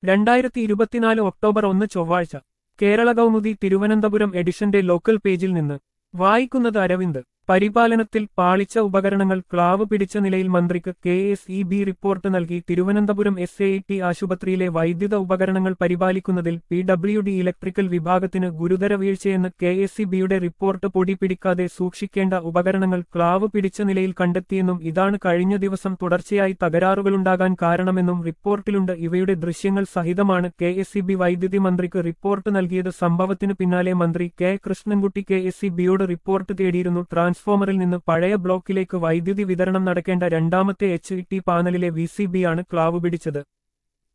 രണ്ടായിരത്തി ഇരുപത്തിനാല് ഒക്ടോബർ ഒന്ന് ചൊവ്വാഴ്ച കേരള കൗമുദി തിരുവനന്തപുരം എഡിഷന്റെ ലോക്കൽ പേജിൽ നിന്ന് വായിക്കുന്നത് അരവിന്ദ് പരിപാലനത്തിൽ പാളിച്ച ഉപകരണങ്ങൾ ക്ലാവ് പിടിച്ച നിലയിൽ മന്ത്രിക്ക് K S E B report നൽകി തിരുവനന്തപുരം എസ് എ ടി ആശുപത്രിയിലെ വൈദ്യുത ഉപകരണങ്ങൾ പരിപാലിക്കുന്നതിൽ പി ഡബ്ല്യു ഡി ഇലക്ട്രിക്കൽ വിഭാഗത്തിന് ഗുരുതര വീഴ്ചയെന്ന് കെ എസ് ഇ ബിയുടെ റിപ്പോർട്ട് പൊടി പിടിക്കാതെ സൂക്ഷിക്കേണ്ട ഉപകരണങ്ങൾ ക്ലാവ് പിടിച്ച നിലയിൽ കണ്ടെത്തിയെന്നും ഇതാണ് കഴിഞ്ഞ ദിവസം തുടർച്ചയായി തകരാറുകളുണ്ടാകാൻ കാരണമെന്നും റിപ്പോർട്ടിലുണ്ട് ഇവയുടെ ദൃശ്യങ്ങൾ സഹിതമാണ് കെ എസ് ഇ ബി വൈദ്യുതി മന്ത്രിക്ക് റിപ്പോർട്ട് നൽകിയത് സംഭവത്തിനു പിന്നാലെ മന്ത്രി K Krishnankutty K S E ബിയോട് റിപ്പോർട്ട് തേടിയിരുന്നു ട്രാൻസ്ഫോമറിൽ നിന്ന് പഴയ ബ്ലോക്കിലേക്ക് വൈദ്യുതി വിതരണം നടക്കേണ്ട രണ്ടാമത്തെ എച്ച് ടി പാനലിലെ വി സി ബിയാണ് ക്ലാവ് പിടിച്ചത്